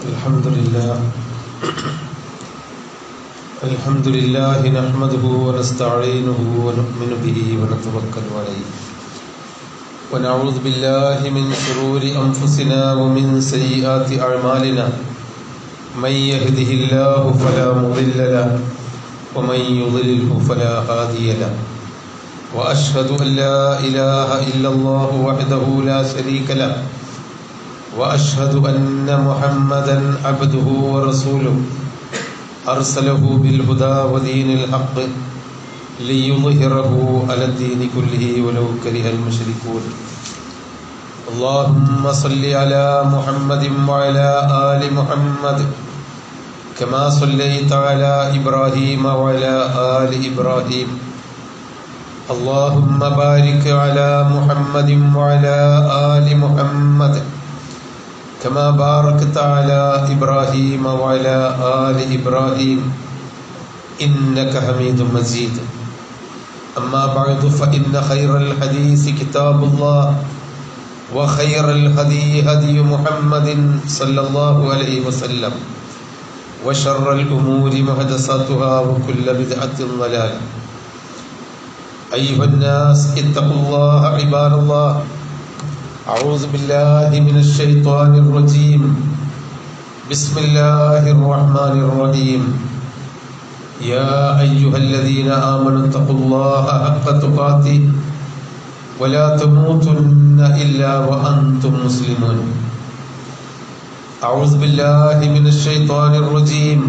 الحمد لله الحمد لله نحمده ونستعينه ونؤمن به ونتوكل عليه ونعوذ بالله من شرور أنفسنا ومن سيئات أعمالنا من يهده الله فلا مضل له ومن يضلله فلا هادي له وأشهد أن لا إله إلا الله وحده لا شريك له واشهد ان محمدا عبده ورسوله ارسله بالهدى ودين الحق ليظهره على الدين كله ولو كره المشركون اللهم صل على محمد وعلى ال محمد كما صليت على ابراهيم وعلى ال ابراهيم اللهم بارك على محمد وعلى ال محمد كما باركت على إبراهيم وعلى آل إبراهيم إنك حميد مجيد أما بعد فإن خير الحديث كتاب الله وخير الهدي هدي محمد صلى الله عليه وسلم وشر الأمور محدثاتها وكل بدعة ضلالة أيها الناس اتقوا الله عباد الله أعوذ بالله من الشيطان الرجيم بسم الله الرحمن الرحيم يا أيها الذين آمنوا اتقوا الله حق تقاته ولا تموتن إلا وأنتم مسلمون أعوذ بالله من الشيطان الرجيم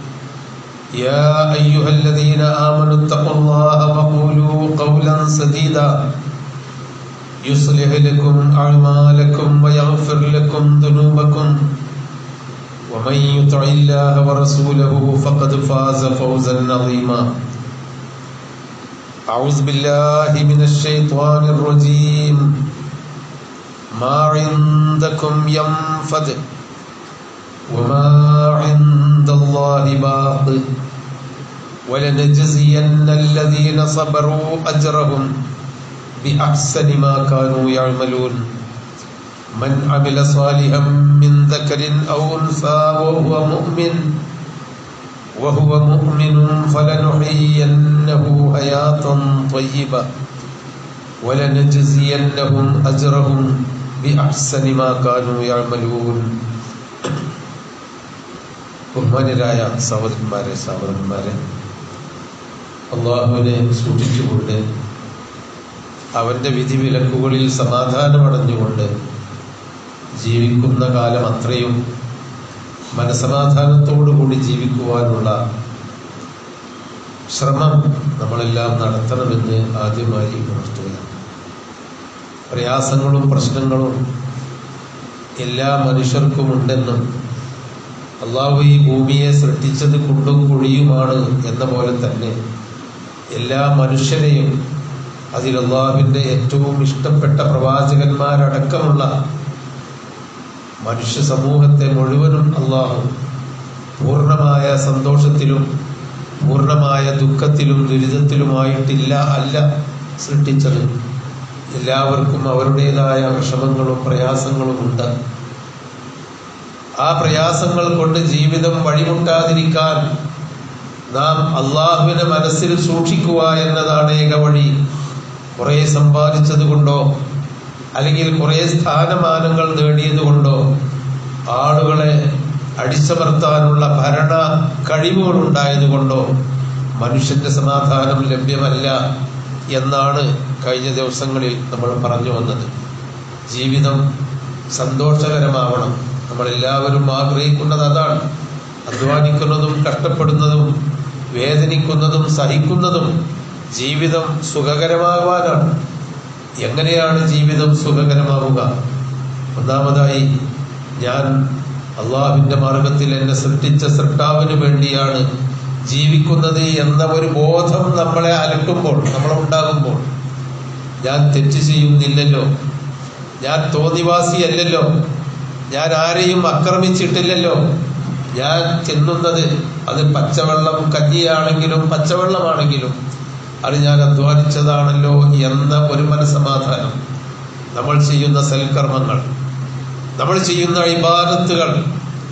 يا أيها الذين آمنوا اتقوا الله وقولوا قولا سديدا يصلح لكم أعمالكم ويغفر لكم ذنوبكم ومن يطع الله ورسوله فقد فاز فوزا عظيما أعوذ بالله من الشيطان الرجيم ما عندكم ينفد وما عند الله باق ولنجزين الذين صبروا أجرهم بأحسن ما كانوا يعملون من عمل صالحا من ذكر أو أنثى وهو مؤمن وهو مؤمن فلنحيينه حياة طيبة ولنجزينهم أجرهم بأحسن ما كانوا يعملون ബഹുമാനരായ സഹോദരന്മാരെ സഹോദരന്മാരെ അള്ളാഹുവിനെ സൂക്ഷിച്ചുകൊണ്ട് അവന്റെ വിധിവിലക്കുകളിൽ സമാധാനമടഞ്ഞുകൊണ്ട് ജീവിക്കുന്ന കാലം അത്രയും മനസമാധാനത്തോടുകൂടി ജീവിക്കുവാനുള്ള ശ്രമം നമ്മളെല്ലാം നടത്തണമെന്ന് ആദ്യമായി ഉണർത്തുക പ്രയാസങ്ങളും പ്രശ്നങ്ങളും എല്ലാ മനുഷ്യർക്കും ഉണ്ടെന്നും അള്ളാഹു ഈ ഭൂമിയെ സൃഷ്ടിച്ചത് കുണ്ടും കുഴിയുമാണ് എന്ന പോലെ തന്നെ എല്ലാ മനുഷ്യരെയും അതിൽ അള്ളാഹുവിൻ്റെ ഏറ്റവും ഇഷ്ടപ്പെട്ട പ്രവാചകന്മാരടക്കമുള്ള മനുഷ്യ സമൂഹത്തെ മുഴുവനും അള്ളാഹു പൂർണ്ണമായ സന്തോഷത്തിലും പൂർണ്ണമായ ദുഃഖത്തിലും ദുരിതത്തിലുമായിട്ടില്ല അല്ല സൃഷ്ടിച്ചത് എല്ലാവർക്കും അവരുടേതായ വിഷമങ്ങളും പ്രയാസങ്ങളും ഉണ്ട് ആ പ്രയാസങ്ങൾ കൊണ്ട് ജീവിതം വഴിമുട്ടാതിരിക്കാൻ നാം അള്ളാഹുവിനെ മനസ്സിൽ സൂക്ഷിക്കുക എന്നതാണ് ഏക വഴി കുറെ സമ്പാദിച്ചത് കൊണ്ടോ അല്ലെങ്കിൽ കുറെ സ്ഥാനമാനങ്ങൾ നേടിയത് കൊണ്ടോ ആളുകളെ അടിച്ചമർത്താനുള്ള ഭരണ കഴിവുകൾ ഉണ്ടായത് കൊണ്ടോ മനുഷ്യന്റെ സമാധാനം ലഭ്യമല്ല എന്നാണ് കഴിഞ്ഞ ദിവസങ്ങളിൽ നമ്മൾ പറഞ്ഞു വന്നത് ജീവിതം സന്തോഷകരമാവണം നമ്മളെല്ലാവരും ആഗ്രഹിക്കുന്നത് അതാണ് അധ്വാനിക്കുന്നതും കഷ്ടപ്പെടുന്നതും വേദനിക്കുന്നതും സഹിക്കുന്നതും ജീവിതം സുഖകരമാകാനാണ് എങ്ങനെയാണ് ജീവിതം സുഖകരമാവുക ഒന്നാമതായി ഞാൻ അള്ളാഹുവിന്റെ മാർഗത്തിൽ എന്നെ സൃഷ്ടിച്ച സൃഷ്ടാവിന് വേണ്ടിയാണ് ജീവിക്കുന്നത് എന്ന ഒരു ബോധം നമ്മളെ അലട്ടുമ്പോൾ നമ്മളുണ്ടാകുമ്പോൾ ഞാൻ തെറ്റ് ചെയ്യുന്നില്ലല്ലോ ഞാൻ തോന്നിവാസിയല്ലല്ലോ ഞാൻ ആരെയും ആക്രമിച്ചിട്ടില്ലല്ലോ ഞാൻ തിന്നുന്നത് അത് പച്ചവെള്ളം കഞ്ഞിയാണെങ്കിലും പച്ചവെള്ളമാണെങ്കിലും അത് ഞാൻ അധ്വാനിച്ചതാണല്ലോ എന്ന ഒരു മനസമാധാനം നമ്മൾ ചെയ്യുന്ന സൽക്കർമ്മങ്ങൾ നമ്മൾ ചെയ്യുന്ന ഇബാദത്തുകൾ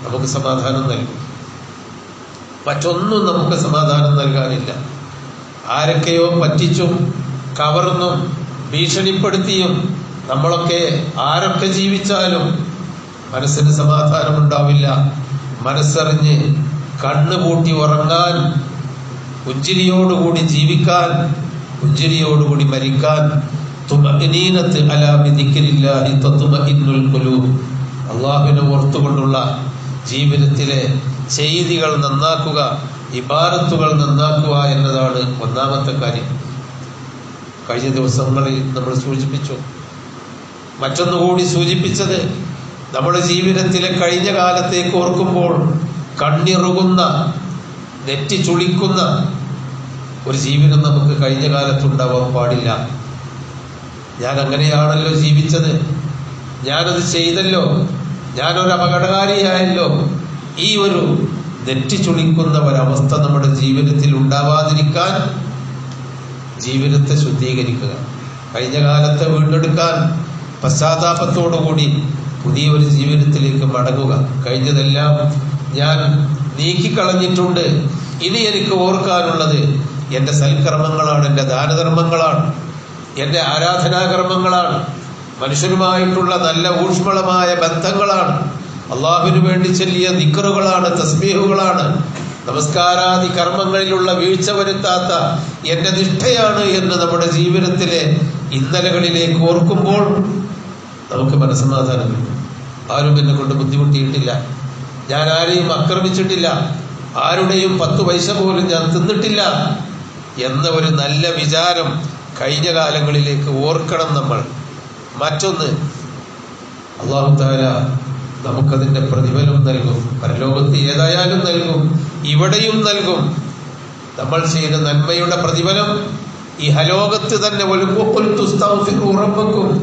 നമുക്ക് സമാധാനം നൽകും മറ്റൊന്നും നമുക്ക് സമാധാനം നൽകാനില്ല ആരൊക്കെയോ പറ്റിച്ചും കവർന്നും ഭീഷണിപ്പെടുത്തിയും നമ്മളൊക്കെ ആരൊക്കെ ജീവിച്ചാലും മനസ്സിന് സമാധാനമുണ്ടാവില്ല മനസ്സറിഞ്ഞ് കണ്ണുപൂട്ടി ഉറങ്ങാൻ പുഞ്ചിരിയോടുകൂടി ജീവിക്കാൻ പുഞ്ചിരിയോടുകൂടി മരിക്കാൻ തുമനീനത്ത് അലാമിദിക്കില്ലാഹി തത്തുമഇന്നുൽ ഖുലൂബ് അള്ളാഹുവിനെ ഓർത്തുകൊണ്ടുള്ള ജീവിതത്തിലെ ചെയ്തികൾ നന്നാക്കുക ഇബാരത്തുകൾ നന്നാക്കുക എന്നതാണ് ഒന്നാമത്തെ കാര്യം കഴിഞ്ഞ ദിവസങ്ങളിൽ നമ്മൾ സൂചിപ്പിച്ചു മറ്റൊന്നുകൂടി സൂചിപ്പിച്ചത് നമ്മുടെ ജീവിതത്തിലെ കഴിഞ്ഞ കാലത്തേക്ക് ഓർക്കുമ്പോൾ കണ്ണിറുകുന്ന നെറ്റി ചുളിക്കുന്ന ഒരു ജീവിതം നമുക്ക് കഴിഞ്ഞ കാലത്തുണ്ടാവാൻ പാടില്ല ഞാൻ അങ്ങനെയാണല്ലോ ജീവിച്ചത് ഞാനത് ചെയ്തല്ലോ ഞാനൊരു അപകടകാരിയായല്ലോ ഈ ഒരു നെറ്റി ചുളിക്കുന്ന ഒരവസ്ഥ നമ്മുടെ ജീവിതത്തിൽ ഉണ്ടാവാതിരിക്കാൻ ജീവിതത്തെ ശുദ്ധീകരിക്കുക കഴിഞ്ഞ കാലത്തെ വീണ്ടെടുക്കാൻ പശ്ചാത്താപത്തോടുകൂടി പുതിയൊരു ജീവിതത്തിലേക്ക് മടങ്ങുക കഴിഞ്ഞതെല്ലാം ഞാൻ നീക്കിക്കളഞ്ഞിട്ടുണ്ട് ഇനി എനിക്ക് ഓർക്കാനുള്ളത് എൻ്റെ സൽക്കർമ്മങ്ങളാണ് എൻ്റെ ദാനധർമ്മങ്ങളാണ് എൻ്റെ ആരാധനാകർമ്മങ്ങളാണ് മനുഷ്യരുമായിട്ടുള്ള നല്ല ഊഷ്മളമായ ബന്ധങ്ങളാണ് അള്ളാഹുവിനു വേണ്ടി ചെല്ലിയ നിക്കറുകളാണ് തസ്ബീഹുകളാണ് നമസ്കാരാദി കർമ്മങ്ങളിലുള്ള വീഴ്ച വരുത്താത്ത എന്റെ നിഷ്ഠയാണ് എന്ന് നമ്മുടെ ജീവിതത്തിലെ ഇന്നലകളിലേക്ക് ഓർക്കുമ്പോൾ നമുക്ക് മനസ്സമാധാനം കിട്ടും ആരും എന്നെ കൊണ്ട് ബുദ്ധിമുട്ടിയിട്ടില്ല ഞാൻ ആരെയും ആക്രമിച്ചിട്ടില്ല ആരുടെയും പത്ത് പൈസ പോലും ഞാൻ തിന്നിട്ടില്ല എന്ന ഒരു നല്ല വിചാരം കഴിഞ്ഞ കാലങ്ങളിലേക്ക് ഓർക്കണം നമ്മൾ മറ്റൊന്ന് അള്ളാഹു താല നമുക്കതിന്റെ പ്രതിഫലം നൽകും പരലോകത്ത് ഏതായാലും നൽകും ഇവിടെയും നൽകും നമ്മൾ ചെയ്ത നന്മയുടെ പ്രതിഫലം ഈ ഹലോകത്ത് തന്നെ ഉറപ്പക്കും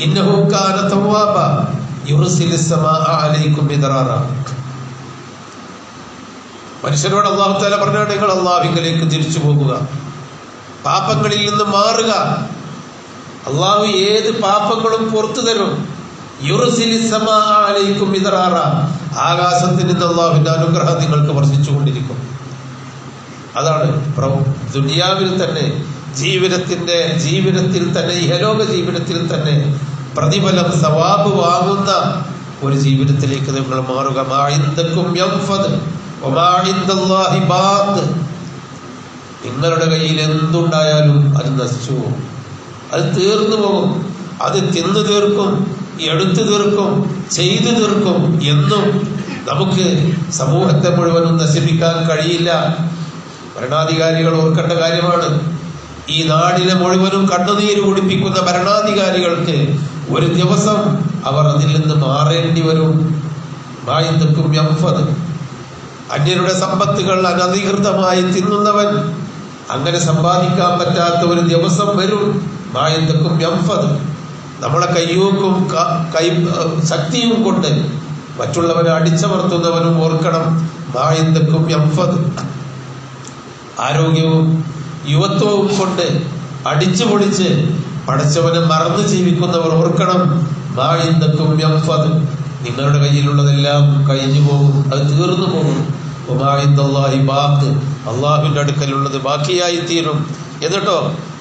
മനുഷ്യരോട് അള്ളാഹു താല പറഞ്ഞാൽ നിങ്ങൾ അള്ളാഹുവിലേക്ക് തിരിച്ചു പോകുക പാപങ്ങളിൽ നിന്ന് മാറുക അള്ളാഹു ഏത് പാപങ്ങളും പുറത്തു തരും യുറുസിലിസമാലയിക്കും ഇതറാറ ആകാശത്തിൽ നിന്ന് അള്ളാഹുവിന്റെ അനുഗ്രഹം നിങ്ങൾക്ക് വർഷിച്ചുകൊണ്ടിരിക്കും അതാണ് ദുനിയാവിൽ തന്നെ ജീവിതത്തിന്റെ ജീവിതത്തിൽ തന്നെ ഇഹലോക ജീവിതത്തിൽ തന്നെ പ്രതിഫലം സവാബ് വാങ്ങുന്ന ഒരു ജീവിതത്തിലേക്ക് നിങ്ങൾ മാറുക മാഇന്ദക്കും യംഫദ് വമാഇന്ദല്ലാഹി ബാദ് നിങ്ങളുടെ കയ്യിൽ എന്തുണ്ടായാലും അത് നശിച്ചു പോകും അത് തീർന്നു പോകും അത് തിന്നു തീർക്കും എടുത്തു തീർക്കും ചെയ്തു തീർക്കും എന്നും നമുക്ക് സമൂഹത്തെ മുഴുവനും നശിപ്പിക്കാൻ കഴിയില്ല ഭരണാധികാരികൾ ഓർക്കേണ്ട കാര്യമാണ് ഈ നാടിനെ മുഴുവനും കണ്ണുനീര് കുടിപ്പിക്കുന്ന ഭരണാധികാരികൾക്ക് ഒരു ദിവസം അവർ അതിൽ നിന്ന് മാറേണ്ടി വരും മായിന്ദക്കും യംഫത് അന്യരുടെ സമ്പത്തുകൾ അനധികൃതമായി തിന്നുന്നവൻ അങ്ങനെ സമ്പാദിക്കാൻ പറ്റാത്ത ഒരു ദിവസം വരും മായന്തക്കും യംഫത് നമ്മളെ കയ്യൂക്കും കൈ ശക്തിയും കൊണ്ട് മറ്റുള്ളവനെ അടിച്ചമർത്തുന്നവനും ഓർക്കണം മായന്തക്കും യംഫത് ആരോഗ്യവും യുവത്വവും കൊണ്ട് അടിച്ചു പൊളിച്ച് പടച്ചവനെ മറന്നു ജീവിക്കുന്നവർ ഓർക്കണം മായന്തക്കും യംഫത് നിങ്ങളുടെ കയ്യിലുള്ളതെല്ലാം കഴിഞ്ഞു പോകും അത് തീർന്നു പോകും അള്ളാഹുവിന്റെ അടുക്കലുള്ളത് ബാക്കിയായി തീരും എന്നിട്ടോ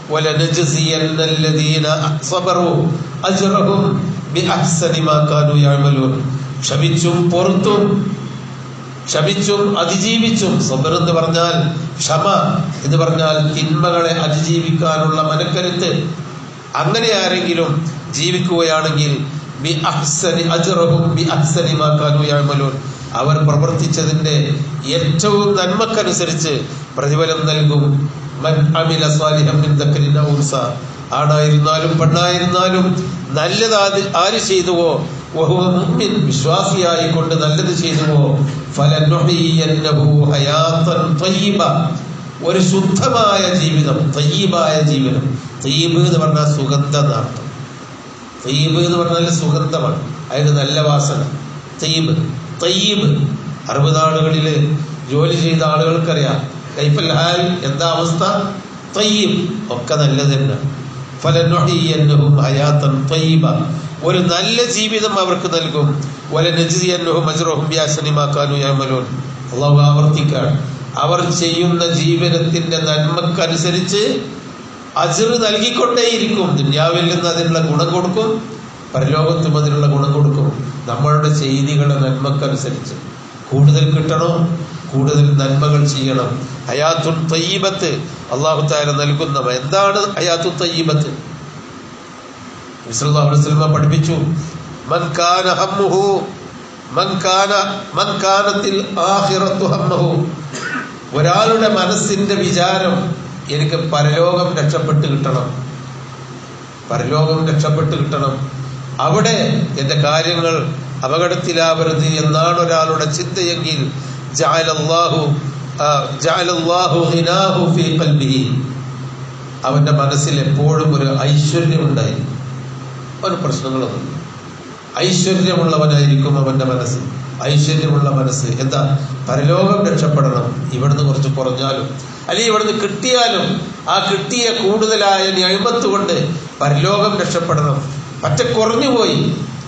ക്ഷമിച്ചും പുറത്തും ക്ഷമിച്ചും അതിജീവിച്ചും സബർ എന്ന് പറഞ്ഞാൽ ക്ഷമ എന്ന് പറഞ്ഞാൽ തിന്മകളെ അതിജീവിക്കാനുള്ള മനക്കരുത്ത് അങ്ങനെ ആരെങ്കിലും ജീവിക്കുകയാണെങ്കിൽ ബി അഹ്സനി അജ്റഹും ബി അഹ്സനി മാ കാനൂ യഅമലൂൻ അവർ പ്രവർത്തിച്ചതിന്റെ ഏറ്റവും നന്മക്കനുസരിച്ച് പ്രതിഫലം നൽകും മൻ അമില സ്വാലിഹം മിൻ ദക്കരിൻ ഔ ഉൻസ ആണായിരുന്നാലും പെണ്ണായിരുന്നാലും നല്ലത് ആര് ആര് ചെയ്തുവോ വഹുവ മുഅ്മിൻ വിശ്വാസിയായി കൊണ്ട് നല്ലത് ചെയ്തുവോ ഫലനുഹിയന്നഹു ഹയാത്തൻ തയ്യിബ ഒരു ശുദ്ധമായ ജീവിതം തയ്യിബായ ജീവിതം തയ്യിബ് എന്ന് പറഞ്ഞാൽ സുഗന്ധ നാട്ടം തയ്യിബ് എന്ന് പറഞ്ഞാൽ സുഗന്ധമാണ് അതിന് നല്ല വാസന തയ്യിബ് തയ്യിബ് അറുപത് നാടുകളിൽ ജോലി ചെയ്ത ആളുകൾക്കറിയാം കൈഫൽ ഹാൽ എന്താ അവസ്ഥ തയ്യിബ് ഒക്കെ നല്ലത് തന്നെ ഫലനുഹിയന്നഹും ഹയാത്തൻ തയ്യിബ ഒരു നല്ല ജീവിതം അവർക്ക് നൽകും വലനജിയന്നഹും അജ്റഹും ബിഅഹ്സനി മാ കാനൂ യഅമലൂൻ അള്ളാഹു ആവർത്തിക്കാണ് അവർ ചെയ്യുന്ന ജീവനത്തിന്റെ നന്മക്കനുസരിച്ച് അജിർ നൽകിക്കൊണ്ടേയിരിക്കും ദുന്യാവിൽ നിന്ന് അതിനുള്ള ഗുണം കൊടുക്കും പരലോകത്തും അതിനുള്ള ഗുണം കൊടുക്കും നമ്മളുടെ ചെയ്തികളുടെ നന്മക്കനുസരിച്ച് കൂടുതൽ കിട്ടണം കൂടുതൽ നന്മകൾ ചെയ്യണം ഹയാത്തുൽ തയ്യബത്ത് അള്ളാഹു താല നൽകുന്ന എന്താണ് ഹയാത്തു തയ്യബത്ത് വസ്ലമ പഠിപ്പിച്ചു മൻ കാന ഹമ്മുഹു മൻ കാന മൻ കാനത്തിൽ ആഖിറത്തു ഹമ്മഹു ഒരാളുടെ മനസ്സിന്റെ വിചാരം എനിക്ക് പരലോകം രക്ഷപ്പെട്ട് കിട്ടണം പരലോകം രക്ഷപ്പെട്ട് കിട്ടണം അവിടെ എന്റെ കാര്യങ്ങൾ അപകടത്തിലാവരുത് എന്നാണ് ഒരാളുടെ ചിന്തയെങ്കിൽ ജഅലല്ലാഹു ആ, ജഅലല്ലാഹു ഗിനാഹു ഫീ ഖൽബിഹി അവന്റെ മനസ്സിൽ എപ്പോഴും ഒരു ഐശ്വര്യം ഉണ്ടായിരിക്കും ഒരു പ്രശ്നങ്ങളൊന്നും ഐശ്വര്യമുള്ളവനായിരിക്കും അവന്റെ മനസ്സ് ഐശ്വര്യമുള്ള മനസ്സ് എന്താ പരലോകം രക്ഷപ്പെടണം ഇവിടുന്ന് കുറച്ച് കുറഞ്ഞാലും അല്ലെങ്കിൽ ഇവിടുന്ന് കിട്ടിയാലും ആ കിട്ടിയ കൂടുതലായ ഞഴ്മത്ത് കൊണ്ട് പരലോകം രക്ഷപ്പെടണം പറ്റ കുറഞ്ഞുപോയി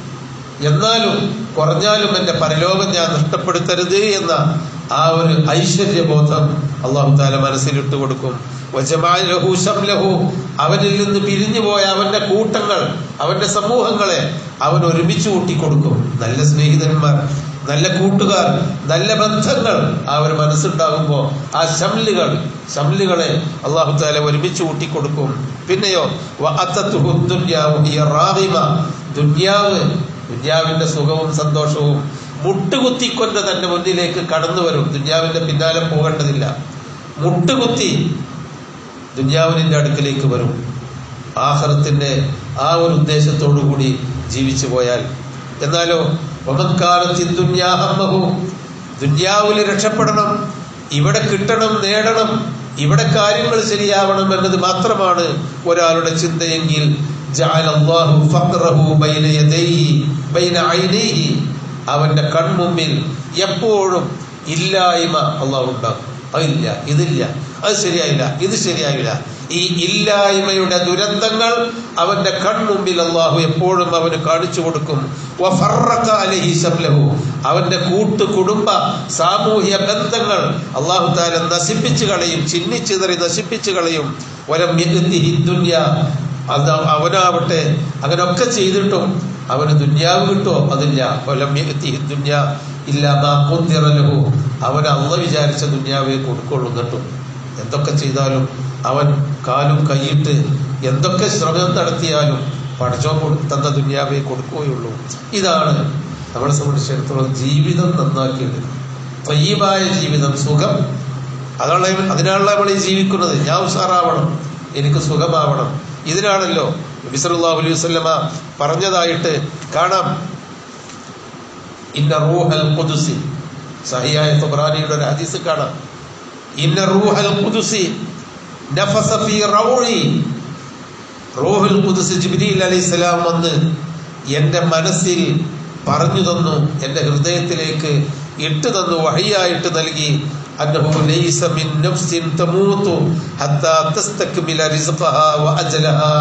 എന്നാലും കുറഞ്ഞാലും എന്റെ പരലോകം ഞാൻ നഷ്ടപ്പെടുത്തരുത് എന്ന ആ ഒരു ഐശ്വര്യബോധം അള്ളാഹു താല മനസ്സിലിട്ട് കൊടുക്കും വജമാലഹു ശംലഹു അവനിൽ നിന്ന് പിരിഞ്ഞു പോയ അവന്റെ കൂട്ടങ്ങൾ അവന്റെ സമൂഹങ്ങളെ അവൻ ഒരുമിച്ച് കൂട്ടിക്കൊടുക്കും നല്ല സ്നേഹിതന്മാർ നല്ല കൂട്ടുകാർ നല്ല ബന്ധങ്ങൾ ആ ഒരു മനസ്സുണ്ടാകുമ്പോൾ ആ ശംലുകൾ ശംലുകളെ അള്ളാഹു താല ഒരുമിച്ച് കൂട്ടിക്കൊടുക്കും പിന്നെയോ വഅത്തത്തുഹു ദുന്യാവു ഹിയ റാഗിമ. ദുന്യാവ് ദുന്യാവിന്റെ സുഖവും സന്തോഷവും മുട്ടുകുത്തിക്കൊണ്ട് തന്റെ മുന്നിലേക്ക് കടന്നു വരും ദുന്യാവിന്റെ പിന്നാലെ പോകേണ്ടതില്ല മുട്ടുകുത്തി ദുന്യാവിനിന്റെ അടുക്കിലേക്ക് വരും ആഹ്റത്തിന്റെ ആ ഒരു ഉദ്ദേശത്തോടു കൂടി ജീവിച്ചു പോയാൽ എന്നാലോ ഒമക്കാലത്തി ദുന്യാഹമ്മഹു ദുന്യാവില് രക്ഷപ്പെടണം ഇവിടെ കിട്ടണം നേടണം ഇവിടെ കാര്യങ്ങൾ ശരിയാവണം എന്നത് മാത്രമാണ് ഒരാളുടെ ചിന്തയെങ്കിൽ ജഅലല്ലാഹു ഫഖ്റഹു ബൈന യദൈഹി ബൈന ഐനൈഹി അവന്റെ കൺമുമ്പിൽ എപ്പോഴും ഇല്ലായ്മ അള്ളാഹു ഉണ്ടാക്കും അതില്ല ഇതില്ല അത് ശരിയായില്ല ഇത് ശരിയായില്ല ഈ ഇല്ലായ്മയുടെ ദുരന്തങ്ങൾ അവന്റെ കൺമുമ്പിൽ അള്ളാഹു എപ്പോഴും അവന് കാണിച്ചു കൊടുക്കും വഫറഖ അലൈഹി ശംലഹു. അവന്റെ കൂട്ട് കുടുംബ സാമൂഹ്യ ബന്ധങ്ങൾ അള്ളാഹു താല നശിപ്പിച്ചു കളയും ചിന്നിച്ചിതറി നശിപ്പിച്ചു കളയും വരം യഗ്തിഹി ദുന്യ അത് അവനാവട്ടെ അങ്ങനൊക്കെ ചെയ്തിട്ടും അവന് ദുന്യാവ് കിട്ടോ അതില്ല വലം യഗ്തിഹി ദുന്യ ഇല്ല മാ ഖുദ്ദിറ ലഹു. അവൻ അള്ള വിചാരിച്ച ദുന്യാവേ കൊടുക്കുള്ളൂ എന്നിട്ടും എന്തൊക്കെ ചെയ്താലും അവൻ കാലും കൈയിട്ട് എന്തൊക്കെ ശ്രമം നടത്തിയാലും പഠിച്ചോ തന്ന ദുന്യാവേ കൊടുക്കുകയുള്ളൂ ഇതാണ് നമ്മളെ സംബന്ധിച്ചിടത്തോളം ജീവിതം നന്നാക്കിയെടുക്കുക തയ്യബായ ജീവിതം സുഖം അതാണ് അതിനാണല്ലോ നമ്മൾ ഈ ജീവിക്കുന്നത് ഞാൻ ഉഷാറാവണം എനിക്ക് സുഖമാവണം ഇതിനാണല്ലോ നബിസല്ലാഹു അലൈഹി വസല്ലമ പറഞ്ഞതായിട്ട് കാണാം ഇന്ന റൂഹൽ ഖുദുസി സഹിയായ തുബ്രാനിയുടെ ഒരു ഹദീസ് കാണാം ഇന്ന റൂഹൽ ഖുദുസി നഫസ ഫീ റൗഇ റൂഹുൽ ഖുദുസ് ജിബ്രീൽ അലൈഹിസ്സലാം വന്ന് എൻ്റെ മനസ്സിൽ പറഞ്ഞു തന്നു എൻ്റെ ഹൃദയത്തിലേക്ക് ഇട്ട് തന്നു വഹിയായിട്ട് നൽകി അന്നഹു ലൈസ മിൻ നഫ്സിൻ തമൂതു ഹത്താ തസ്തക്മില റിസ്ഖഹാ വഅജലഹാ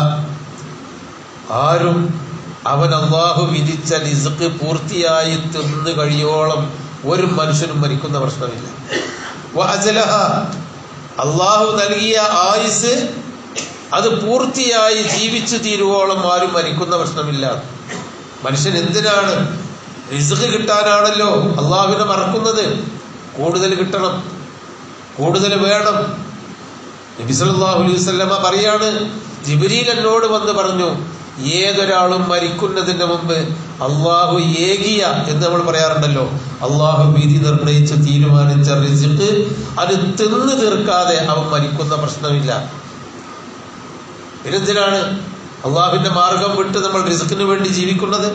ആരും അവൻ അള്ളാഹു വിധിച്ച റിസ്ക് പൂർത്തിയായി തിന്നു കഴിയോളം ഒരു മനുഷ്യനും മരിക്കുന്ന പ്രശ്നമില്ല വഅജലഹ അള്ളാഹു നൽകിയ ആയുസ് അത് പൂർത്തിയായി ജീവിച്ചു തീരുവോളം ആരും മരിക്കുന്ന പ്രശ്നമില്ല മനുഷ്യൻ എന്തിനാണ് റിസ്ക് കിട്ടാനാണല്ലോ അള്ളാഹുവിനെ മറക്കുന്നത് കൂടുതൽ കിട്ടണം കൂടുതൽ വേണം നബി സല്ലല്ലാഹു അലൈഹി വസല്ലമ പറയാണ് ജിബ്രീൽ എന്നോട് വന്ന് പറഞ്ഞു ഏതൊരാളും മരിക്കുന്നതിന് മുമ്പ് അള്ളാഹു ഏകിയ എന്ന് നമ്മൾ പറയാറുണ്ടല്ലോ അള്ളാഹു വിധി നിർണയിച്ച് തീരുമാനിച്ച റിസിക്ക് അത് തിന്നു തീർക്കാതെ അവൻ മരിക്കുന്ന പ്രശ്നമില്ല പിന്നെന്തിനാണ് അള്ളാഹുവിന്റെ മാർഗം വിട്ട് നമ്മൾ റിസ്ക്കിന് വേണ്ടി ജീവിക്കുന്നത്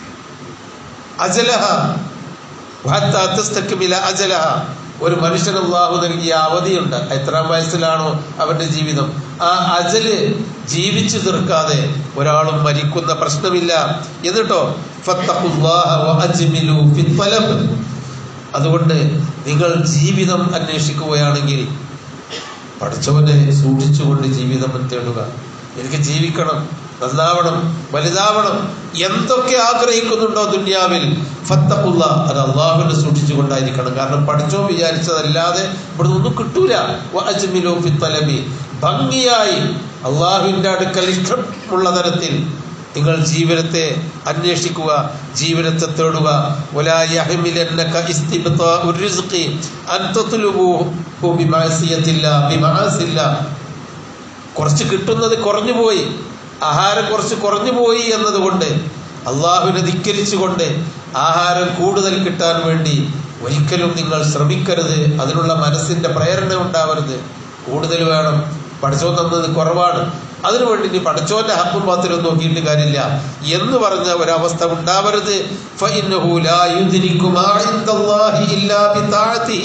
അജലഹ വഹത്താ തസ്തക്മില അജലഹ ഒരു മനുഷ്യൻ അള്ളാഹു നൽകിയ അവധിയുണ്ട് എത്രാം വയസ്സിലാണോ അവന്റെ ജീവിതം ആ അജല് ജീവിച്ചു തീർക്കാതെ ഒരാളും മരിക്കുന്ന പ്രശ്നമില്ല എന്നിട്ടോ ഫത്തഖുല്ലാഹ വഅജ്മിലു ഫിൽ തലബ്. അതുകൊണ്ട് നിങ്ങൾ ജീവിതം അന്വേഷിക്കുകയാണെങ്കിൽ പഠിച്ചവനെ സൂക്ഷിച്ചുകൊണ്ട് ജീവിതം തേടുക എനിക്ക് ജീവിക്കണം നന്നാവണം വലുതാവണം എന്തൊക്കെ ആഗ്രഹിക്കുന്നുണ്ടോ ദുന്യാവിൽ ഫത്തഖുള്ള അത് അള്ളാഹുവിനെ സൂക്ഷിച്ചുകൊണ്ടായിരിക്കണം കാരണം പഠിച്ചോ വിചാരിച്ചതല്ലാതെ ഇവിടെ ഒന്നും കിട്ടൂല വഅജ്മിലു ഫി തലബി ഭംഗിയായി അള്ളാഹുവിന്റെ അടുക്കൽ ഇഷ്ടമുള്ള തരത്തിൽ നിങ്ങൾ ജീവിതത്തെ അന്വേഷിക്കുക ജീവിതത്തെ തേടുക വലാ യഹ്മിലന്നക ഇസ്തിബ്താഉ റിസ്ഖി അൻ തത്ലുബുഹു ബിമഅസിയത്തില്ല ബിമഅസില്ല കുറച്ച് കിട്ടുന്നത് കുറഞ്ഞു പോയി ആഹാരം കുറച്ച് കുറഞ്ഞു പോയി എന്നതുകൊണ്ട് അള്ളാഹുവിനെ ധിക്കരിച്ചുകൊണ്ട് ആഹാരം കൂടുതൽ കിട്ടാൻ വേണ്ടി ഒരിക്കലും നിങ്ങൾ ശ്രമിക്കരുത് അതിനുള്ള മനസ്സിന്റെ പ്രേരണ ഉണ്ടാവരുത് കൂടുതൽ വേണം പഠിച്ചോൻ തന്നത് കുറവാണ് അതിനുവേണ്ടി ഇനി പഠിച്ചോന്റെ ഹക്കും പാത്രം നോക്കിയിട്ട് കാര്യമില്ല എന്ന് പറഞ്ഞ ഒരവസ്ഥ ഉണ്ടാവരുത് فإنه لا يدرك ما عند الله إلا بطاعته.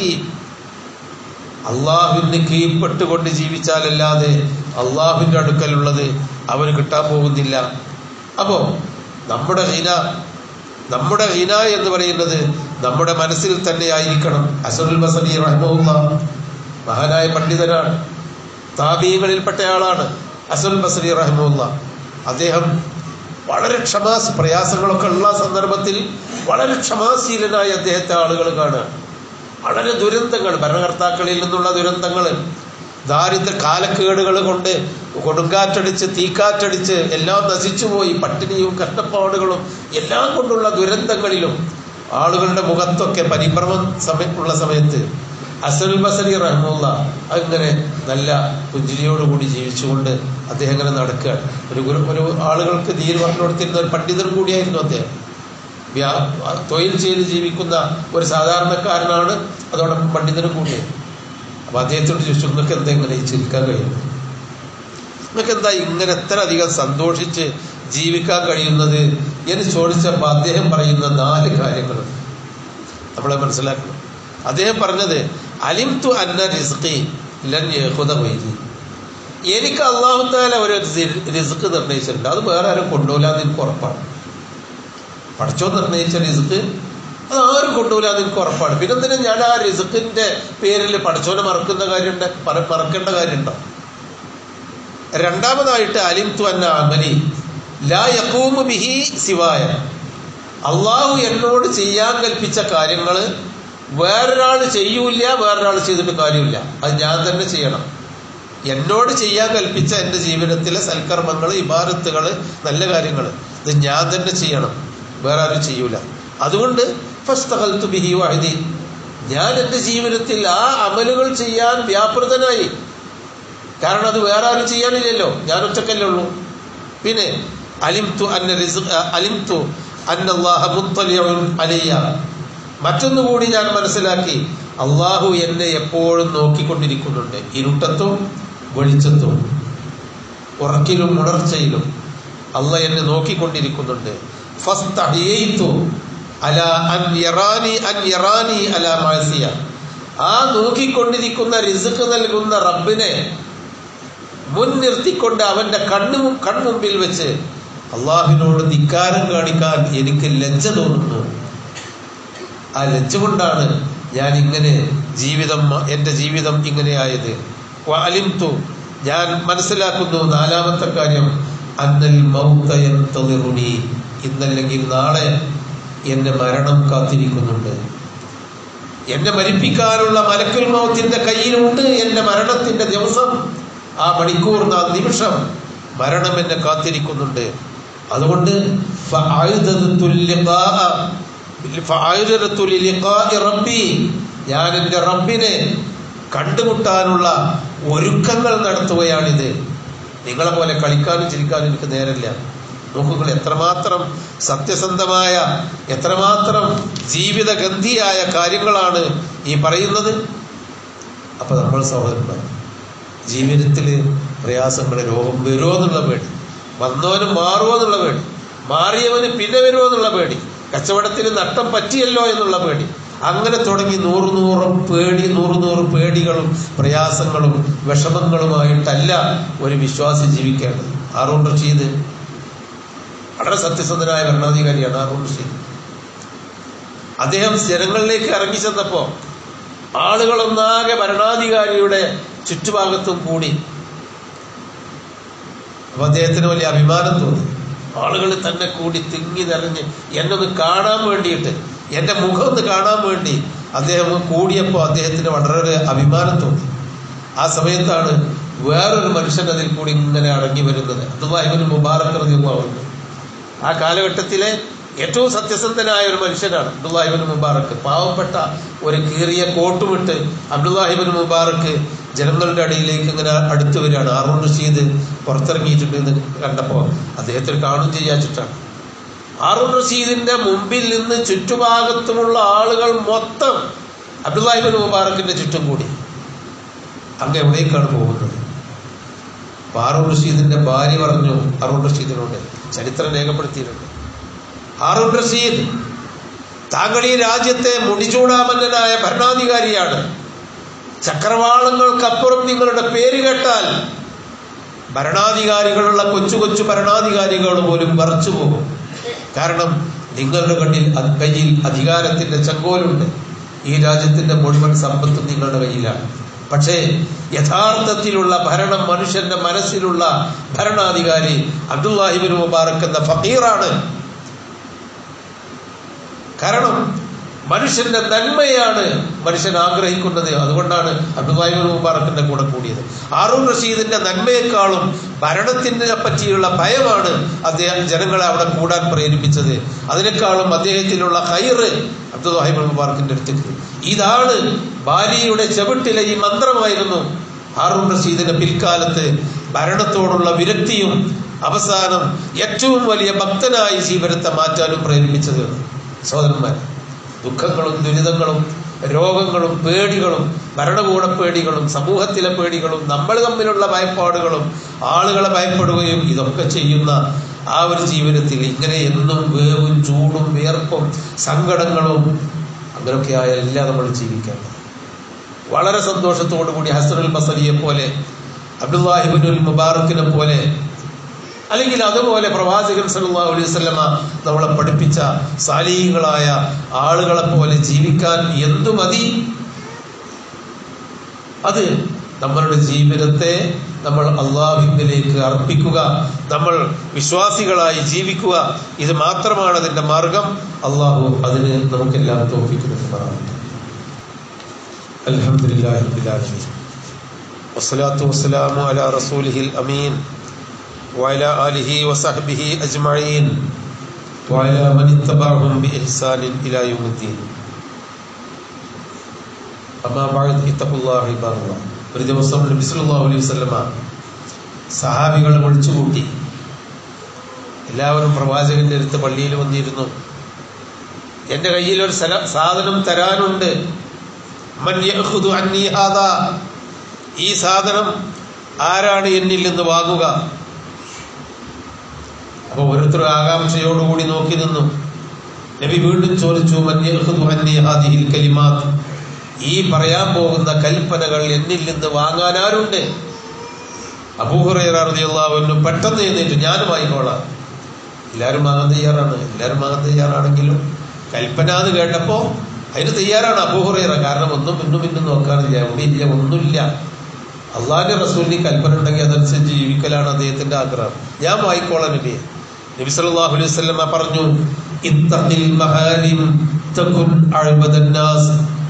അള്ളാഹുവിന് കീഴ്പ്പെട്ടുകൊണ്ട് ജീവിച്ചാലല്ലാതെ അള്ളാഹുവിന്റെ അടുക്കലുള്ളത് അവന് കിട്ടാൻ പോകുന്നില്ല അപ്പോ നമ്മുടെ ഹിന നമ്മുടെ ഹിന എന്ന് പറയുന്നത് നമ്മുടെ മനസ്സിൽ തന്നെ ആയിരിക്കണം അസറുൽ ബസരി റഹ്മുല്ല മഹാനായ പണ്ഡിതനാണ് താപീയങ്ങളിൽപ്പെട്ട ആളാണ് അസറുൽ ബസരി റഹ്മുല്ല അദ്ദേഹം വളരെ ക്ഷമാസ് പ്രയാസങ്ങളൊക്കെ ഉള്ള സന്ദർഭത്തിൽ വളരെ ക്ഷമാശീലനായ അദ്ദേഹത്തെ ആളുകൾ കാണുക വളരെ ദുരന്തങ്ങൾ ഭരണകർത്താക്കളിൽ നിന്നുള്ള ദുരന്തങ്ങൾ ദാരിദ്ര്യ കാലക്കേടുകൾ കൊണ്ട് കൊടുങ്കാറ്റടിച്ച് തീക്കാറ്റടിച്ച് എല്ലാം നശിച്ചുപോയി പട്ടിണിയും കഷ്ടപ്പാടുകളും എല്ലാം കൊണ്ടുള്ള ദുരന്തങ്ങളിലും ആളുകളുടെ മുഖത്തൊക്കെ പരിഭ്രമം സമയ ഉള്ള സമയത്ത് അസൽ ബസരി റഹ്മുള്ള അങ്ങനെ നല്ല പുഞ്ചിരിയോടുകൂടി ജീവിച്ചുകൊണ്ട് അദ്ദേഹം ഇങ്ങനെ നടക്കുകയാണ് ഒരു ഗുരു ഒരു ആളുകൾക്ക് ധീർ പറഞ്ഞു കൊടുത്തിരുന്ന ഒരു പണ്ഡിതൻ കൂടിയായിരുന്നു അദ്ദേഹം വ്യാ- തൊഴിൽ ചെയ്ത് ജീവിക്കുന്ന ഒരു സാധാരണക്കാരനാണ് അതോടൊപ്പം പണ്ഡിതനും കൂടി അപ്പൊ അദ്ദേഹത്തോട് ചോദിച്ചു നിങ്ങൾക്ക് എന്താ ഇങ്ങനെ ഈ ചിരിക്കാൻ കഴിയുന്നത് നിങ്ങൾക്ക് എന്താ ഇങ്ങനെ എത്ര അധികം സന്തോഷിച്ച് ജീവിക്കാൻ കഴിയുന്നത് എന്ന് ചോദിച്ചപ്പോൾ അദ്ദേഹം പറയുന്ന നാല് കാര്യങ്ങൾ നമ്മളെ മനസ്സിലാക്കണം അദ്ദേഹം പറഞ്ഞത് അലിംതു അന്ന റിസ്ഖി ലൻ യഹുദ വൈരി എനിക്ക് അള്ളാഹു താല ഒരു റിസ്ക് നിർണയിച്ചിട്ടുണ്ട് അത് വേറെ ആരും കൊണ്ടുപോലാന്ന് എനിക്ക് ഉറപ്പാണ് പഠിച്ചോ നിർണയിച്ച റിസ്ക് അത് ആരും കൊണ്ടുപോലാന്ന് എനിക്ക് ഉറപ്പാണ് പിന്നെ എന്തിനാ ഞാൻ ആ റിസ്ക്കിന്റെ പേരിൽ പഠിച്ചോനെ മറക്കുന്ന കാര്യമുണ്ട് പല- മറക്കേണ്ട കാര്യമുണ്ടോ രണ്ടാമതായിട്ട് അലിംതു അന്ന അമലി ലാ യക്കൂമു ബിഹി സിവായ അള്ളാഹു എന്നോട് ചെയ്യാൻ കൽപ്പിച്ച കാര്യങ്ങൾ വേറൊരാൾ ചെയ്യൂല വേറൊരാൾ ചെയ്തിട്ട് കാര്യമില്ല അത് ഞാൻ തന്നെ ചെയ്യണം എന്നോട് ചെയ്യാൻ കൽപ്പിച്ച എൻ്റെ ജീവിതത്തിലെ സൽക്കർമ്മങ്ങൾ ഇബാരത്തുകൾ നല്ല കാര്യങ്ങൾ ഇത് ഞാൻ തന്നെ ചെയ്യണം വേറെ ആരും ചെയ്യൂല അതുകൊണ്ട് ഫസ്തഖൽതു ബിഹി വഹദി ഞാൻ എൻ്റെ ജീവിതത്തിൽ ആ അമലുകൾ ചെയ്യാൻ വ്യാപൃതനായി കാരണം അത് വേറെ ആരും ചെയ്യാനില്ലല്ലോ ഞാൻ ഒറ്റക്കല്ലേ ഉള്ളൂ പിന്നെ അലിംതു അന്ന റിസ്ഖ് അലിംതു അന്നല്ലാഹ മുത്തലിഉൻ അലയ്യ മറ്റൊന്നു കൂടി ഞാൻ മനസ്സിലാക്കി അള്ളാഹു എന്നെ എപ്പോഴും നോക്കിക്കൊണ്ടിരിക്കുന്നുണ്ട് ഇരുട്ടത്തും വെളിച്ചത്തും ഉറക്കിലും ഉണർച്ചയിലും അല്ല എന്നെ നോക്കിക്കൊണ്ടിരിക്കുന്നുണ്ട് ഫസ്തഹയ്തു അല അൻ യറാനി അൻ യറാനി അല മാസിയ ആ നോക്കിക്കൊണ്ടിരിക്കുന്ന റിസ്ക് നൽകുന്ന റബ്ബിനെ മുൻനിർത്തിക്കൊണ്ട് അവന്റെ കണ്ണു കൺമുമ്പിൽ വെച്ച് അള്ളാഹുവിനോട് ധിക്കാരം കാണിക്കാൻ എനിക്ക് ലജ്ജ തോന്നുന്നു ആ ലജ്ജ കൊണ്ടാണ് ഞാൻ ഇങ്ങനെ ജീവിതം എൻ്റെ ജീവിതം ഇങ്ങനെയായത് അലിംതു ഞാൻ മനസ്സിലാക്കുന്നു നാലാമത്തെ കാര്യം അന്നൽ മൗത്തയന്തളിറുണി ഇന്നല്ലെങ്കിൽ നാളെ എന്നെ മരണം കാത്തിരിക്കുന്നുണ്ട് എന്നെ മരിപ്പിക്കാനുള്ള മലക്കുൽ മൗത്തിന്റെ കയ്യിലുണ്ട് എന്റെ മരണത്തിന്റെ ദിവസം ആ മണിക്കൂർ ആ നിമിഷം മരണം എന്നെ കാത്തിരിക്കുന്നുണ്ട് അതുകൊണ്ട് ഫഅഴുദതു ലിഖാഅ ഫഅഴുദതു ലിഖാഇ റബ്ബി ഞാൻ എൻ്റെ റബ്ബിനെ കണ്ടുമുട്ടാനുള്ള ഒരുക്കങ്ങൾ നടത്തുകയാണിത് നിങ്ങളെ പോലെ കളിക്കാനും ചിരിക്കാനും എനിക്ക് നേരമില്ല നോക്കുകൾ എത്രമാത്രം സത്യസന്ധമായ എത്രമാത്രം ജീവിതഗന്ധിയായ കാര്യങ്ങളാണ് ഈ പറയുന്നത് അപ്പൊ നമ്മൾ സഹോദരന്മാർ ജീവിതത്തിൽ പ്രയാസങ്ങൾ രോഗം വരുമോ എന്നുള്ള പേടി വന്നവന് മാറുമോ എന്നുള്ള പേടി മാറിയവന് പിന്നെ വരുമോ എന്നുള്ള പേടി കച്ചവടത്തിന് നഷ്ടം പറ്റിയല്ലോ എന്നുള്ള പേടി അങ്ങനെ തുടങ്ങി നൂറ് നൂറ് പേടി നൂറ് നൂറ് പേടികളും പ്രയാസങ്ങളും വിഷമങ്ങളുമായിട്ടല്ല ഒരു വിശ്വാസി ജീവിക്കേണ്ടത് ആറൂൺ റഷീദ് വളരെ സത്യസന്ധനായ ഭരണാധികാരിയാണ് ആറൂൺ റഷീദ് അദ്ദേഹം ജനങ്ങളിലേക്ക് ഇറങ്ങി ചെന്നപ്പോ ആളുകളൊന്നാകെ ഭരണാധികാരിയുടെ ചുറ്റുഭാഗത്തും കൂടി അപ്പൊ അദ്ദേഹത്തിന് വലിയ അഭിമാനം തോന്നി ആളുകൾ തന്നെ കൂടി തിങ്ങി നിറഞ്ഞ് എന്നെ ഒന്ന് കാണാൻ വേണ്ടിയിട്ട് എൻ്റെ മുഖം ഒന്ന് കാണാൻ വേണ്ടി അദ്ദേഹം കൂടിയപ്പോൾ അദ്ദേഹത്തിന് വളരെ ഒരു അഭിമാനം തോന്നി ആ സമയത്താണ് വേറൊരു മനുഷ്യൻ അതിൽ കൂടി ഇങ്ങനെ അടങ്ങി വരുന്നത് അതുവാഹിബിന് മുബാറക് റളിയല്ലാഹു ആ കാലഘട്ടത്തിലെ ഏറ്റവും സത്യസന്ധനായ ഒരു മനുഷ്യനാണ് അബ്ദുല്ലാഹിബിൻ മുബാറക്ക് പാവപ്പെട്ട ഒരു കീറിയ കോട്ടുമിട്ട് അബ്ദുല്ലാഹിബിൻ മുബാറക്ക് ജനങ്ങളുടെ അടിയിലേക്ക് ഇങ്ങനെ അടുത്ത് വരികയാണ് ആറൂൺ റഷീദ് പുറത്തിറങ്ങിയിട്ടുണ്ട് എന്ന് കണ്ടപ്പോൾ അദ്ദേഹത്തിന് കാണും ചെയ്യാച്ചിട്ടാണ് ആറൂൺ റഷീദിന്റെ മുമ്പിൽ നിന്ന് ചുറ്റുഭാഗത്തുമുള്ള ആളുകൾ മൊത്തം അബ്ദുല്ലാഹിബിൻ മുബാറക്കിന്റെ ചുറ്റും കൂടി അങ്ങ് എവിടേക്കാണ് പോകുന്നത് അപ്പൊ ഹാറൂൺ റഷീദിന്റെ ഭാര്യ പറഞ്ഞു ഹാറൂൺ റഷീദിനോട് ചരിത്രം രേഖപ്പെടുത്തിയിട്ടുണ്ട് ഹാറൂൺ റഷീദ് താങ്കൾ ഈ രാജ്യത്തെ മുടിചൂടാമന്നനായ ഭരണാധികാരിയാണ് ചക്രവാളങ്ങൾക്കപ്പുറം നിങ്ങളുടെ പേര് കേട്ടാൽ ഭരണാധികാരികളുള്ള കൊച്ചു കൊച്ചു ഭരണാധികാരികൾ പോലും വറച്ചു പോകും കാരണം നിങ്ങളുടെ കണ്ണിൽ അത് കയ്യിൽ അധികാരത്തിന്റെ ചങ്കോലുണ്ട് ഈ രാജ്യത്തിന്റെ മുഴുവൻ സമ്പത്തും നിങ്ങളുടെ കയ്യിലാണ് പക്ഷേ യഥാർത്ഥത്തിലുള്ള ഭരണം മനുഷ്യന്റെ മനസ്സിലുള്ള ഭരണാധികാരി അബ്ദുല്ലാഹിബിൻ മുബാറക് എന്ന ഫക്കീറാണ് കാരണം മനുഷ്യന്റെ നന്മയാണ് മനുഷ്യൻ ആഗ്രഹിക്കുന്നത് അതുകൊണ്ടാണ് അബ്ദുല്ലാഹിബിൻ മുബാറക്കിന്റെ കൂടെ കൂടിയത് ആറൂൺ റഷീദിന്റെ നന്മയെക്കാളും ഭരണത്തിനെ പറ്റിയുള്ള ഭയമാണ് അദ്ദേഹം ജനങ്ങളെ അവിടെ കൂടാൻ പ്രേരിപ്പിച്ചത് അതിനേക്കാളും അദ്ദേഹത്തിലുള്ള ഹൈറ് അബ്ദുല്ലാഹിബിൻ മുബാറക്കിന്റെ അടുത്തേക്ക് ഇതാണ് ഭാര്യയുടെ ചെവിട്ടിലെ ഈ മന്ത്രമായിരുന്നു ഹാറൂൺ റഷീദിന്റെ പിൽക്കാലത്ത് ഭരണത്തോടുള്ള വിരക്തിയും അവസാനം ഏറ്റവും വലിയ ഭക്തനായി ജീവനത്തെ മാറ്റാനും പ്രേരിപ്പിച്ചത് സഹോദരന്മാർ ദുഃഖങ്ങളും ദുരിതങ്ങളും രോഗങ്ങളും പേടികളും ഭരണകൂട പേടികളും സമൂഹത്തിലെ പേടികളും നമ്മൾ തമ്മിലുള്ള ഭയപ്പാടുകളും ആളുകളെ ഭയപ്പെടുകയും ഇതൊക്കെ ചെയ്യുന്ന ആ ഒരു ജീവിതത്തിൽ ഇങ്ങനെ എന്നും വേവും ചൂടും വിയർപ്പും സങ്കടങ്ങളും അങ്ങനെയൊക്കെ ആയല്ല നമ്മൾ ജീവിക്കേണ്ടത് വളരെ സന്തോഷത്തോടു കൂടി ഹസനുൽ ബസരിയെ പോലെ അബ്ദുല്ലാഹിബിനുൽ മുബാറക്കിനെ പോലെ അല്ലെങ്കിൽ അതുപോലെ പ്രവാചകൻ സല്ലല്ലാഹു അലൈഹി വസല്ലമ നമ്മളെ പഠിപ്പിച്ച സാലീകളായ ആളുകളെ പോലെ ജീവിക്കാൻ എന്തു മതി അത് നമ്മളുടെ ജീവിതത്തെ നമ്മൾ അള്ളാഹുവിലേക്ക് അർപ്പിക്കുക നമ്മൾ വിശ്വാസികളായി ജീവിക്കുക ഇത് മാത്രമാണ് അതിന്റെ മാർഗം അള്ളാഹു അതിന് നമുക്കെല്ലാം തോപ്പിക്കുന്നത് പറയാറുണ്ട് അൽഹംദുലില്ലാഹി റബ്ബിൽ ആലമീൻ വസ്സലാത്തു വസ്സലാമു അലാ റസൂലിഹിൽ അമീൻ وعلى آله وصحبه أجمعين وعلى من اتبعهم بإحسان إلى يوم الدين أما بعد اتقوا الله عباد الله ഒരു ദിവസം നബി സല്ലല്ലാഹു അലൈഹി വസല്ലമ സഹാബികളെ വിളിച്ചുകൂട്ടി എല്ലാവരും പ്രവാചകന്റെ അടുത്ത് പള്ളിയിൽ വന്നിരുന്നു എന്റെ കയ്യിൽ ഒരു സല- സാധനം തരാനുണ്ട് മൻ യഅഖുദു അന്നീ ഹാദാ ഈ സാധനം ആരാണ് എന്നിൽ നിന്ന് വാങ്ങുക അപ്പൊ ഓരോരുത്തരും ആകാംക്ഷയോടുകൂടി നോക്കി നിന്നു നബി വീണ്ടും ചോദിച്ചു "മൻ യഅഖുദു അന്നി ഹാദിഹിൽ കലിമാത്ത് ഈ പറയാൻ പോകുന്ന കൽപ്പനകൾ എന്നിൽ നിന്ന് വാങ്ങാൻ ആരുണ്ട് അബൂഹുറു പെട്ടെന്ന് എഴുന്നേറ്റ് ഞാനും ആയിക്കോളാം എല്ലാവരും വാങ്ങാൻ തയ്യാറാണ് എല്ലാവരും വാങ്ങാൻ തയ്യാറാണെങ്കിലും കൽപ്പന എന്ന് കേട്ടപ്പോ അതിന് തയ്യാറാണ് അബൂഹുറൈറ കാരണം ഒന്നും പിന്നും പിന്നും നോക്കാറില്ല എവിടെയില്ല ഒന്നുമില്ല അള്ളാഹിന്റെ റസൂലിന് കൽപ്പന ഉണ്ടെങ്കിൽ അതനുസരിച്ച് ജീവിക്കലാണ് അദ്ദേഹത്തിന്റെ ആഗ്രഹം ഞാൻ വായിക്കോളാം നബിയെ നബി സല്ലല്ലാഹു അലൈഹി വസല്ലമ പറഞ്ഞു ഇത്തഖിൽ മഹാരിം തകുൻ അഅ്ബദന്നാസ്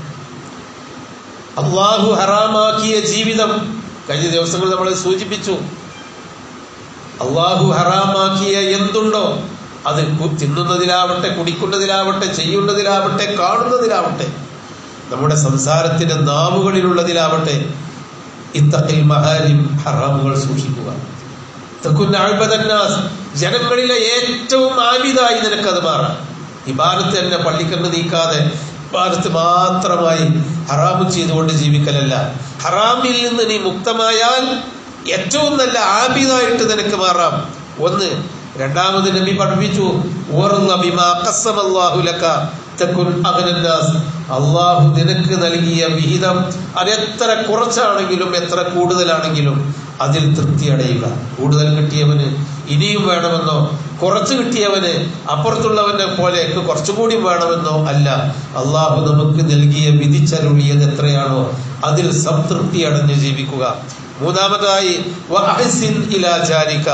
അള്ളാഹു ഹറാമാക്കിയ ജീവിതം കഴിഞ്ഞ ദിവസങ്ങൾ നമ്മൾ സൂചിപ്പിച്ചു അള്ളാഹു ഹറാമാക്കിയ എന്തുണ്ടോ അത് കു- തിന്നുന്നതിലാവട്ടെ കുടിക്കുന്നതിലാവട്ടെ ചെയ്യുന്നതിലാവട്ടെ കാണുന്നതിലാവട്ടെ നമ്മുടെ സംസാരത്തിന്റെ നാവുകളിലുള്ളതിലാവട്ടെ ഇത്തഖിൽ മഹാരിം ഹറാമുകൾ സൂക്ഷിക്കുക തക്കുന്ന അഴ്ബദന്നാസ് ജനങ്ങളിലെ ഏറ്റവും ആബിദായി നിനക്കത് മാറാം ഇബാദത്ത് തന്നെ പള്ളിക്കണ്ണ് നീക്കാതെ ഇബാദത്ത് മാത്രമായി ഹറാമ് ചെയ്തുകൊണ്ട് ജീവിക്കലല്ല ഹറാമിൽ നിന്ന് നീ മുക്തമായാൽ ഏറ്റവും നല്ല ആബിദായിട്ട് നിനക്ക് മാറാം ഒന്ന് രണ്ടാമത് നബി പഠിപ്പിച്ചു "ഉർള ബിമാ ഖസ്സമല്ലാഹു ലക തകുൻ അഗ്നന്നാസ്." അള്ളാഹു നിനക്ക് നൽകിയ വിഹിതം അത് എത്ര കുറച്ചാണെങ്കിലും എത്ര കൂടുതലാണെങ്കിലും അതിൽ തൃപ്തി അടയുക കൂടുതൽ കിട്ടിയവന് ഇനിയും വേണമെന്നോ കുറച്ച് കിട്ടിയവന് അപ്പുറത്തുള്ളവനെ പോലെ കുറച്ചുകൂടി വേണമെന്നോ അല്ല അള്ളാഹു നമുക്ക് നൽകിയ വിധിച്ചരുളിയത് എത്രയാണോ അതിൽ സംതൃപ്തി അടഞ്ഞ് ജീവിക്കുക മൂന്നാമതായി വഅഹ്സിൻ ഇലാ ജാരിക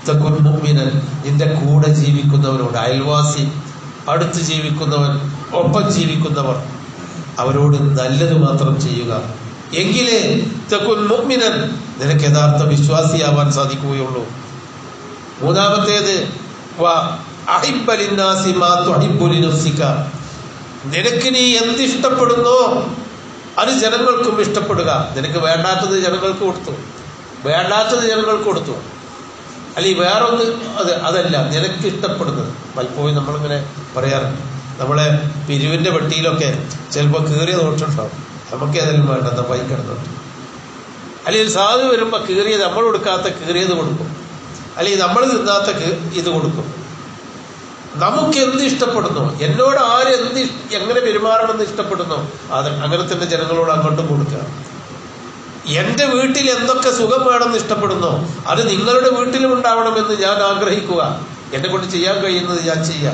തകുൻ മുഅ്മിനൻ നിന്റെ കൂടെ ജീവിക്കുന്നവരോട് അയൽവാസി അടുത്ത് ജീവിക്കുന്നവൻ ഒപ്പം ജീവിക്കുന്നവർ അവരോട് നല്ലത് മാത്രം ചെയ്യുക എങ്കിലേ തകുൻ മുഅ്മിനൻ നിനക്ക് യഥാർത്ഥ വിശ്വാസിയാവാൻ സാധിക്കുകയുള്ളൂ മൂന്നാമത്തേത് വ അഹിബ്ബ ലിന്നാസി മാ തുഹിബ്ബു ലിനഫ്സിക നിനക്ക് നീ എന്തിഷ്ടപ്പെടുന്നോ അത് ജനങ്ങൾക്കും ഇഷ്ടപ്പെടുക നിനക്ക് വേണ്ടാത്തത് ജനങ്ങൾക്ക് കൊടുത്തു വേണ്ടാത്തത് ജനങ്ങൾക്ക് കൊടുത്തു അല്ലെങ്കിൽ വേറൊന്ന് അത് അതല്ല നിനക്ക് ഇഷ്ടപ്പെടുന്നത് പലപ്പോഴും നമ്മളിങ്ങനെ പറയാറുണ്ട് നമ്മളെ പിരിവിന്റെ വെട്ടിയിലൊക്കെ ചിലപ്പോൾ കീറിയ നോട്ടുണ്ടാവും നമുക്ക് ഏതെങ്കിലും വേണ്ട എന്നാ പൈ കിടന്നുണ്ട് അല്ലെങ്കിൽ സാധു വരുമ്പോൾ കീറിയത് നമ്മൾ കൊടുക്കാത്ത കീറിയത് കൊടുക്കും അല്ലെങ്കിൽ നമ്മൾ തിന്നാത്ത കീ- ഇത് കൊടുക്കും നമുക്ക് എന്ത് ഇഷ്ടപ്പെടുന്നു എന്നോട് ആര് എന്ത് ഇഷ്- എങ്ങനെ പെരുമാറണമെന്ന് ഇഷ്ടപ്പെടുന്നു അത് അങ്ങനെ തന്നെ ജനങ്ങളോട് അങ്ങോട്ടും കൊടുക്കുക എന്റെ വീട്ടിൽ എന്തൊക്കെ സുഖം വേണമെന്ന് ഇഷ്ടപ്പെടുന്നു അത് നിങ്ങളുടെ വീട്ടിലും ഉണ്ടാവണമെന്ന് ഞാൻ ആഗ്രഹിക്കുക എന്നെ കൊണ്ട് ചെയ്യാൻ കഴിയുന്നത് ഞാൻ ചെയ്യാം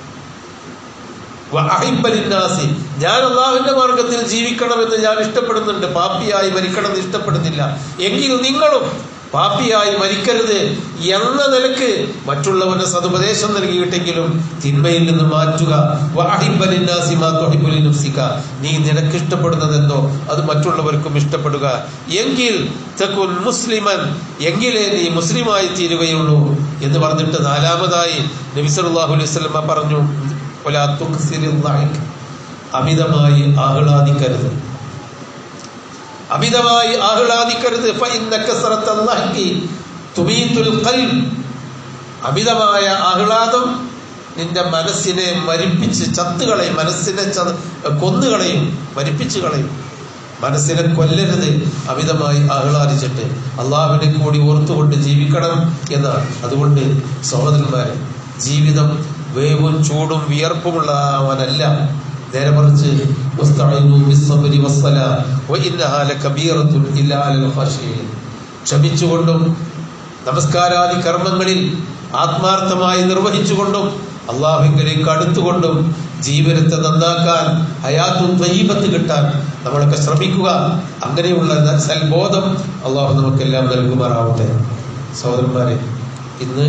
വഅഹിബ്ബലിന്നാസി. ഞാൻ അള്ളാഹുവിന്റെ മാർഗത്തിൽ ജീവിക്കണമെന്ന് ഞാൻ ഇഷ്ടപ്പെടുന്നുണ്ട് പാപ്പിയായി മരിക്കണമെന്ന് ഇഷ്ടപ്പെടുന്നില്ല എങ്കിൽ നിങ്ങളും പാപ്പിയായി മരിക്കരുത് എന്ന നിലക്ക് മറ്റുള്ളവന് സതുപദേശം നൽകിയിട്ടെങ്കിലും തിന്മയിൽ നിന്ന് മാറ്റുക വഅഹിബ്ബലിന്നാസി മാ തുഹിബ്ബു ലിനഫ്സിക. നീ നിനക്ക് ഇഷ്ടപ്പെടുന്നതെന്തോ അത് മറ്റുള്ളവർക്കും ഇഷ്ടപ്പെടുക എങ്കിൽ തകുൻ മുസ്ലിമൻ എങ്കിലേ നീ മുസ്ലിമായി തീരുകയുള്ളൂ എന്ന് പറഞ്ഞിട്ട് നാലാമതായി നബി സല്ലല്ലാഹു അലൈഹി വസല്ലമ പറഞ്ഞു വലാ തുക്സിരിൽ ളഅ്ക്. അമിതമായി ആഹ്ലാദിക്കരുത് അമിതമായി ആഹ്ലാദിക്കരുത് ഫഇന്ന കസറത്തൽ ളഹ്കി തുമീതുൽ ഖൽബ്. അമിതമായ ആഹ്ലാദം നിന്റെ മനസ്സിനെ മരിപ്പിച്ച് ചത്തുകളയും മനസ്സിനെ ചത- കൊന്നുകളയും മരിപ്പിച്ചു കളയും മനസ്സിനെ കൊല്ലരുത് അമിതമായി ആഹ്ലാദിച്ചിട്ട് അള്ളാഹുവിനെ കൂടി ഓർത്തുകൊണ്ട് ജീവിക്കണം എന്നാണ് അതുകൊണ്ട് സഹോദരന്മാരെ ജീവിതം വേവും ചൂടും വിയർപ്പുമുള്ളവനല്ല നേരെ മറിച്ച് വസ്തഈനു ബിസ്സബ്രി വസ്സലാ വഇന്നഹാ ലകബീറത്തുൻ ഇല്ലാ അലൽ ഖാശിഈൻ. ക്ഷമിച്ചുകൊണ്ടും നമസ്കാരാദി കർമ്മങ്ങളിൽ ആത്മാർത്ഥമായി നിർവഹിച്ചുകൊണ്ടും അള്ളാഹുവിലേക്ക് അടുത്തുകൊണ്ടും ജീവിതത്തെ നന്നാക്കാൻ ഹയാത്തും ത്വയ്യിബത്ത് കിട്ടാൻ നമ്മളൊക്കെ ശ്രമിക്കുക അങ്ങനെയുള്ള ന- സൽബോധം അള്ളാഹു നമുക്കെല്ലാം നൽകുമാറാവട്ടെ സഹോദരന്മാരെ ഇന്ന്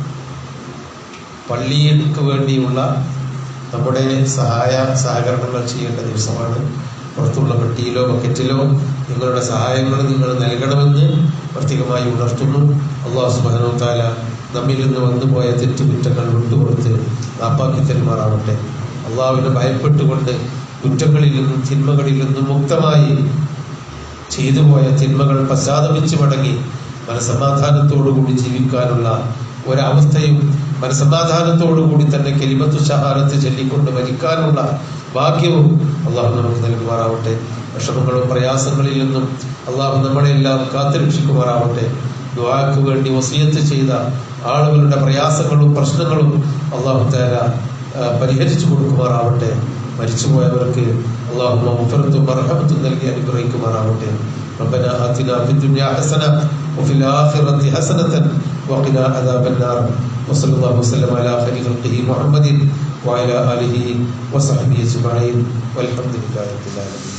പള്ളിക്ക് വേണ്ടിയുള്ള നമ്മുടെ സഹായ സഹകരണങ്ങൾ ചെയ്യേണ്ട ദിവസമാണ് പുറത്തുള്ള പെട്ടിയിലോ ബക്കറ്റിലോ നിങ്ങളുടെ സഹായങ്ങൾ നിങ്ങൾ നൽകണമെന്ന് പ്രത്യേകമായി ഉണർത്തുന്നു അള്ളാഹു സുബാനോ താല നമ്മിൽ നിന്ന് വന്നുപോയ തെറ്റുകുറ്റങ്ങൾ വിട്ടുകൊടുത്ത് മാപ്പാക്കി തരുമാറാവട്ടെ അള്ളാഹുവിനെ ഭയപ്പെട്ടുകൊണ്ട് കുറ്റങ്ങളിൽ നിന്നും തിന്മകളിൽ നിന്നും മുക്തമായി ചെയ്തു പോയ തിന്മകൾ പശ്ചാത്തപിച്ച് മടങ്ങി മനസമാധാനത്തോടുകൂടി ജീവിക്കാനുള്ള ഒരവസ്ഥയും മനസമാധാനത്തോടുകൂടി തന്നെ കെലിമത്തു ഷഹാരത്ത് ചൊല്ലിക്കൊണ്ട് മരിക്കാനുള്ള ഭാഗ്യവും അള്ളാഹു നമുക്ക് നൽകുമാറാവട്ടെ വിഷമങ്ങളും പ്രയാസങ്ങളിൽ നിന്നും അള്ളാഹു നമ്മളെല്ലാം കാത്തുരക്ഷിക്കുമാറാവട്ടെ ദുആക്ക് വേണ്ടി വസിയത്ത് ചെയ്ത ആളുകളുടെ പ്രയാസങ്ങളും പ്രശ്നങ്ങളും അള്ളാഹു താല ആ, പരിഹരിച്ചു കൊടുക്കുമാറാവട്ടെ മരിച്ചുപോയവർക്ക് അള്ളാഹു മഗ്ഫിറത്തും മർഹമത്തും നൽകി അനുഗ്രഹിക്കുമാറാവട്ടെ ربنا آتنا في الدنيا حسنة وفي الآخرة حسنة وقنا عذاب النار وصلى الله وسلم على خير خلقه محمد وعلى آله وصحبه أجمعين والحمد لله رب العالمين